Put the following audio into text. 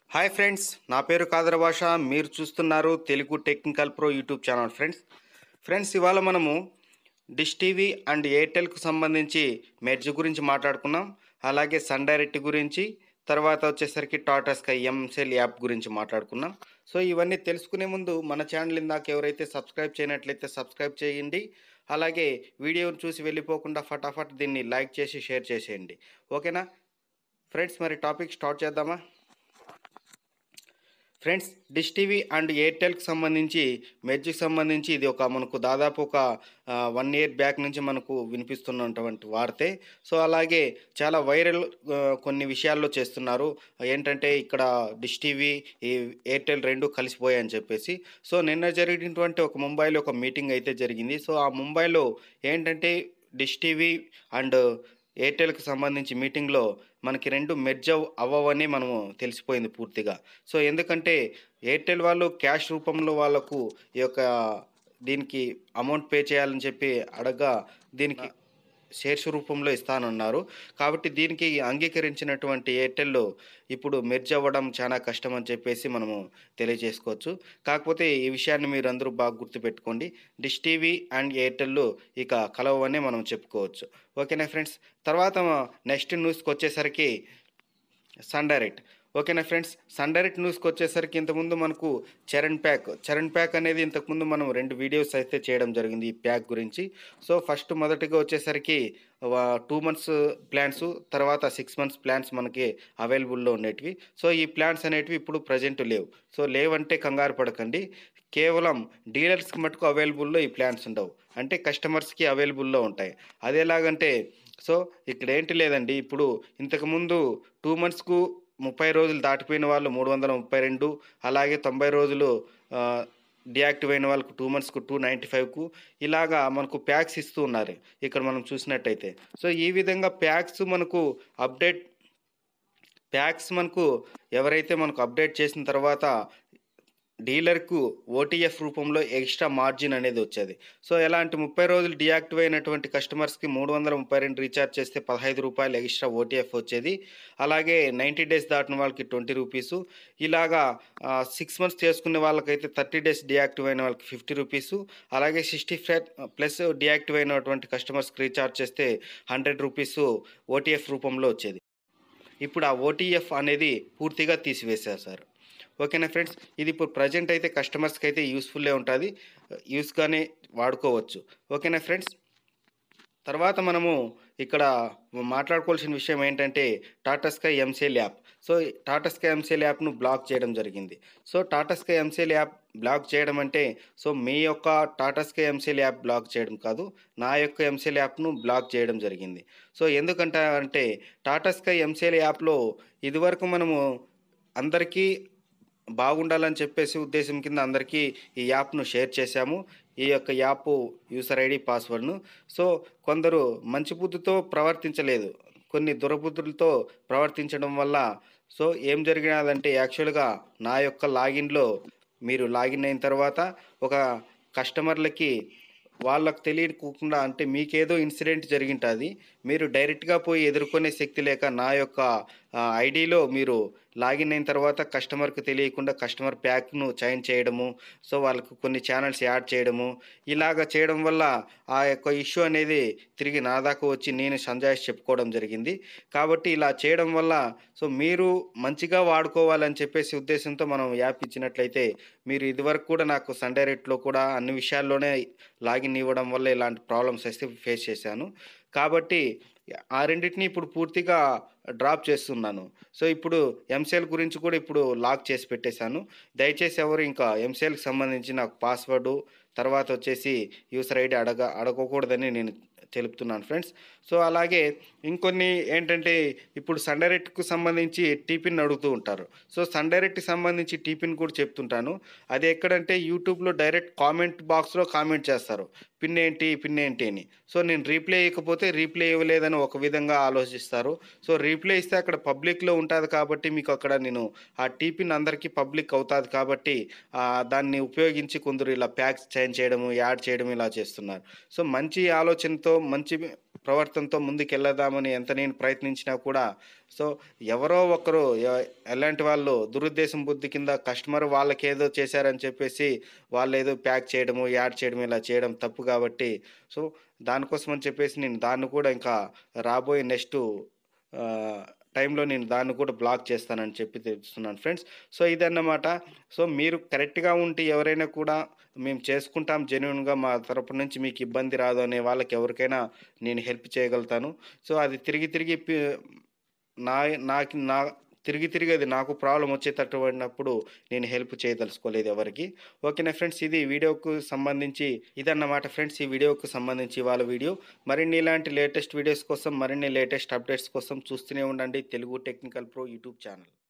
hi friends నా పేరు కాదర భాష మీరు చూస్తున్నారు Telugu technical pro YouTube channel friends friends ఇవాళ మనము డిష్ టీవీ అండ్ ఎయిర్టెల్కు సంబంధించి మెర్జ్ గురించి మాట్లాడుకున్నాం అలాగే సన్ డైరెక్ట్ గురించి తర్వాత వచ్చేసరికి టాటా స్కై ఎంసెల్ యాప్ గురించి మాట్లాడుకున్నాం సో ఇవన్నీ తెలుసుకునే ముందు మన ఛానల్ ఇందాక ఎవరైతే సబ్స్క్రైబ్ చేయనట్లయితే సబ్స్క్రైబ్ చేయండి అలాగే వీడియోని చూసి వెళ్ళిపోకుండా ఫటాఫట్ దీన్ని లైక్ చేసి షేర్ చేసేయండి ఓకేనా ఫ్రెండ్స్ మరి టాపిక్ స్టార్ట్ చేద్దామా ఫ్రెండ్స్ డిష్ టీవీ అండ్ ఎయిర్టెల్కి సంబంధించి మెర్జ్కి సంబంధించి ఇది ఒక మనకు దాదాపు ఒక వన్ ఇయర్ బ్యాక్ నుంచి మనకు వినిపిస్తున్నటువంటి వార్తే సో అలాగే చాలా వైరల్ ఆ, కొన్ని విషయాల్లో చేస్తున్నారు ఏంటంటే ఇక్కడ డిష్ టీవీ ఈ ఎయిర్టెల్ రెండు కలిసిపోయాయని చెప్పేసి సో నిన్న జరిగినటువంటి ఒక ముంబైలో ఒక మీటింగ్ అయితే జరిగింది సో ఆ ముంబైలో ఏంటంటే డిష్ టీవీ అండ్ ఎయిర్టెల్కి సంబంధించి మీటింగ్లో మనకి రెండు మెర్జ్ అవ్- అవ్వవని మనము తెలిసిపోయింది పూర్తిగా సో ఎందుకంటే ఎయిర్టెల్ వాళ్ళు క్యాష్ రూపంలో వాళ్ళకు ఈ యొక్క దీనికి అమౌంట్ పే చేయాలని చెప్పి అడగగా దీనికి షేర్స్ రూపంలో ఇస్తానన్నారు కాబట్టి దీనికి అంగీకరించినటువంటి ఎయిర్టెల్ ఇప్పుడు మెర్జ్ అవ్వడం చాలా కష్టం అని చెప్పేసి మనము తెలియజేసుకోవచ్చు కాకపోతే ఈ విషయాన్ని మీరు అందరూ బాగా గుర్తుపెట్టుకోండి డిష్ టీవీ అండ్ ఎయిర్టెల్ ఇక కలవని మనం చెప్పుకోవచ్చు ఓకేనా ఫ్రెండ్స్ తర్వాత నెక్స్ట్ న్యూస్కి వచ్చేసరికి సన్ డైరెక్ట్ ఓకేనా ఫ్రెండ్స్ సన్ డైరెక్ట్ న్యూస్కి వచ్చేసరికి ఇంతకుముందు మనకు చరణ్ ప్యాక్ చరణ్ ప్యాక్ అనేది ఇంతకుముందు మనం రెండు వీడియోస్ అయితే చేయడం జరిగింది ఈ ప్యాక్ గురించి సో ఫస్ట్ మొదటిగా వచ్చేసరికి టూ మంత్స్ ప్లాన్స్ తర్వాత సిక్స్ మంత్స్ ప్లాన్స్ మనకి అవైలబుల్లో ఉండేటివి సో ఈ ప్లాన్స్ అనేటివి ఇప్పుడు ప్రజెంట్ లేవు సో లేవంటే కంగారు పడకండి కేవలం డీలర్స్కి మటుకు అవైలబుల్లో ఈ ప్లాన్స్ ఉండవు అంటే కస్టమర్స్కి అవైలబుల్లో ఉంటాయి అది ఎలాగంటే సో ఇక్కడ ఏంటి లేదండి ఇప్పుడు ఇంతకుముందు టూ మంత్స్కు ముప్పై రోజులు దాటిపోయిన వాళ్ళు మూడు వందల ముప్పై రెండు అలాగే తొంభై రోజులు ఆ, డియాక్టివ్ అయిన వాళ్ళకు టూ మంత్స్కు టూ నైంటీ ఫైవ్కు ఇలాగా మనకు ప్యాక్స్ ఇస్తూ ఉన్నారు ఇక్కడ మనం చూసినట్టయితే సో ఈ విధంగా ప్యాక్స్ మనకు అప్డేట్ ప్యాక్స్ మనకు ఎవరైతే మనకు అప్డేట్ చేసిన తర్వాత డీలర్కు ఓటీఎఫ్ రూపంలో ఎక్స్ట్రా మార్జిన్ అనేది వచ్చేది సో ఎలాంటి ముప్పై రోజులు డియాక్టివ్ అయినటువంటి కస్టమర్స్కి మూడు వందల ముప్పై రెండు రీఛార్జ్ చేస్తే పదహైదు రూపాయలు ఎక్స్ట్రా ఓటీఎఫ్ వచ్చేది అలాగే నైంటీ డేస్ దాటిన వాళ్ళకి ట్వంటీ రూపీసు ఇలాగా సిక్స్ మంత్స్ చేసుకునే వాళ్ళకైతే థర్టీ డేస్ డియాక్టివ్ అయిన వాళ్ళకి ఫిఫ్టీ రూపీసు అలాగే సిక్స్టీ ఫైవ్ ప్లస్ డియాక్టివ్ అయినటువంటి కస్టమర్స్కి రీఛార్జ్ చేస్తే హండ్రెడ్ రూపీసు ఓటీఎఫ్ రూపంలో వచ్చేది ఇప్పుడు ఆ ఓటీఎఫ్ అనేది పూర్తిగా తీసివేశారు సార్ ఓకేనా ఫ్రెండ్స్ ఇది ఇప్పుడు ప్రజెంట్ అయితే కస్టమర్స్కి అయితే యూస్ఫుల్లే ఉంటుంది యూస్గానే వాడుకోవచ్చు ఓకేనా ఫ్రెండ్స్ తర్వాత మనము ఇక్కడ మాట్లాడుకోవాల్సిన విషయం ఏంటంటే Tata Sky MCL app so Tata Sky MCL యాప్ను బ్లాక్ చేయడం జరిగింది so Tata Sky MCL app block చేయడం అంటే సో మీ యొక్క Tata Sky MCL app block చేయడం కాదు నా యొక్క ఎంసీఎల్ యాప్ను బ్లాక్ చేయడం జరిగింది సో ఎందుకంటే అంటే టాటా స్కై ఎంసీఎల్ యాప్లో ఇదివరకు మనము అందరికీ బాగుండాలని చెప్పేసి ఉద్దేశం కింద అందరికీ ఈ యాప్ను షేర్ చేశాము ఈ యొక్క యాప్ యూసర్ ఐడి పాస్వర్డ్ను సో కొందరు మంచి బుద్ధితో ప్రవర్తించలేదు కొన్ని దురబుద్ధులతో ప్రవర్తించడం వల్ల సో ఏం జరిగినదంటే యాక్చువల్గా నా యొక్క లాగిన్లో మీరు లాగిన్ అయిన తర్వాత ఒక కస్టమర్లకి వాళ్ళకు తెలియకుండా అంటే మీకేదో ఇన్సిడెంట్ జరిగింటుంది మీరు డైరెక్ట్గా పోయి ఎదుర్కొనే శక్తి లేక నా యొక్క ఐడిలో మీరు లాగిన్ అయిన తర్వాత కస్టమర్కి తెలియకుండా కస్టమర్ ప్యాక్ను చేంజ్ చేయడము సో వాళ్ళకు కొన్ని ఛానల్స్ యాడ్ చేయడము ఇలాగ చేయడం వల్ల ఆ యొక్క ఇష్యూ అనేది తిరిగి నా దాకా వచ్చి నేను సంజాయిష్ చెప్పుకోవడం జరిగింది కాబట్టి ఇలా చేయడం వల్ల సో మీరు మంచిగా వాడుకోవాలని చెప్పేసి ఉద్దేశంతో మనం యాప్ ఇచ్చినట్లయితే మీరు ఇదివరకు కూడా నాకు సన్ డైరెక్ట్లో కూడా అన్ని విషయాల్లోనే లాగిన్ ఇవ్వడం వల్ల ఇలాంటి ప్రాబ్లమ్స్ అయితే ఫేస్ చేశాను కాబట్టి ఆ రెండింటిని ఇప్పుడు పూర్తిగా డ్రాప్ చేస్తున్నాను సో ఇప్పుడు ఎంసీఎల్ గురించి కూడా ఇప్పుడు లాక్ చేసి పెట్టేశాను దయచేసి ఎవరు ఇంకా ఎంసీఎల్కి సంబంధించి నాకు పాస్వర్డు తర్వాత వచ్చేసి యూసర్ ఐడి అడగ అడగకూడదని నేను తెలుపుతున్నాను ఫ్రెండ్స్ సో అలాగే ఇంకొన్ని ఏంటంటే ఇప్పుడు సన్ డైరెక్ట్కు సంబంధించి టీపిన్ అడుగుతూ ఉంటారు సో సన్ డైరెక్ట్కి సంబంధించి టీపిన్ కూడా చెప్తుంటాను అది ఎక్కడంటే యూట్యూబ్లో డైరెక్ట్ కామెంట్ బాక్స్లో కామెంట్ చేస్తారు పిన్ ఏంటి పిన్ ఏంటి అని సో నేను రీప్లే ఇవ్వకపోతే రీప్లే ఇవ్వలేదని ఒక విధంగా ఆలోచిస్తారు సో రీప్లే ఇస్తే అక్కడ పబ్లిక్లో ఉంటుంది కాబట్టి మీకు అక్కడ నేను ఆ టీపిన్ అందరికీ పబ్లిక్ అవుతుంది కాబట్టి ఆ, దాన్ని ఉపయోగించి కొందరు ఇలా ప్యాక్స్ చేంజ్ చేయడము యాడ్ చేయడం ఇలా చేస్తున్నారు సో మంచి ఆలోచనతో మంచి ప్రవర్తనతో ముందుకెళ్దామని ఎంత నేను ప్రయత్నించినా కూడా సో ఎవరో ఒకరు ఎ- ఎలాంటి వాళ్ళు దురుద్దేశం బుద్ధి కింద కస్టమర్ వాళ్ళకి ఏదో చేశారని చెప్పేసి వాళ్ళు ఏదో ప్యాక్ చేయడము యాడ్ చేయడం ఇలా చేయడం తప్పు కాబట్టి సో దానికోసం అని చెప్పేసి నేను దాన్ని కూడా ఇంకా రాబోయే నెక్స్ట్ టైంలో నేను దాన్ని కూడా బ్లాక్ చేస్తానని చెప్పి తెలుస్తున్నాను ఫ్రెండ్స్ సో ఇదన్నమాట సో మీరు కరెక్ట్గా ఉంటే ఎవరైనా కూడా మేము చేసుకుంటాం జెన్యున్గా మా తరపు నుంచి మీకు ఇబ్బంది రాదు అనే వాళ్ళకి ఎవరికైనా నేను హెల్ప్ చేయగలుగుతాను సో అది తిరిగి తిరిగి పి- నా నాకు నా తిరిగి తిరిగి అది నాకు ప్రాబ్లం వచ్చేటట్టు పడినప్పుడు నేను హెల్ప్ చేయదలుచుకోలేదు ఎవరికి ఓకేనా ఫ్రెండ్స్ ఇది వీడియోకు సంబంధించి ఇదన్నమాట ఫ్రెండ్స్ ఈ వీడియోకు సంబంధించి వాళ్ళ వీడియో మరిన్ని ఇలాంటి లేటెస్ట్ వీడియోస్ కోసం మరిన్ని లేటెస్ట్ అప్డేట్స్ కోసం చూస్తూనే ఉండండి Telugu technical pro YouTube channel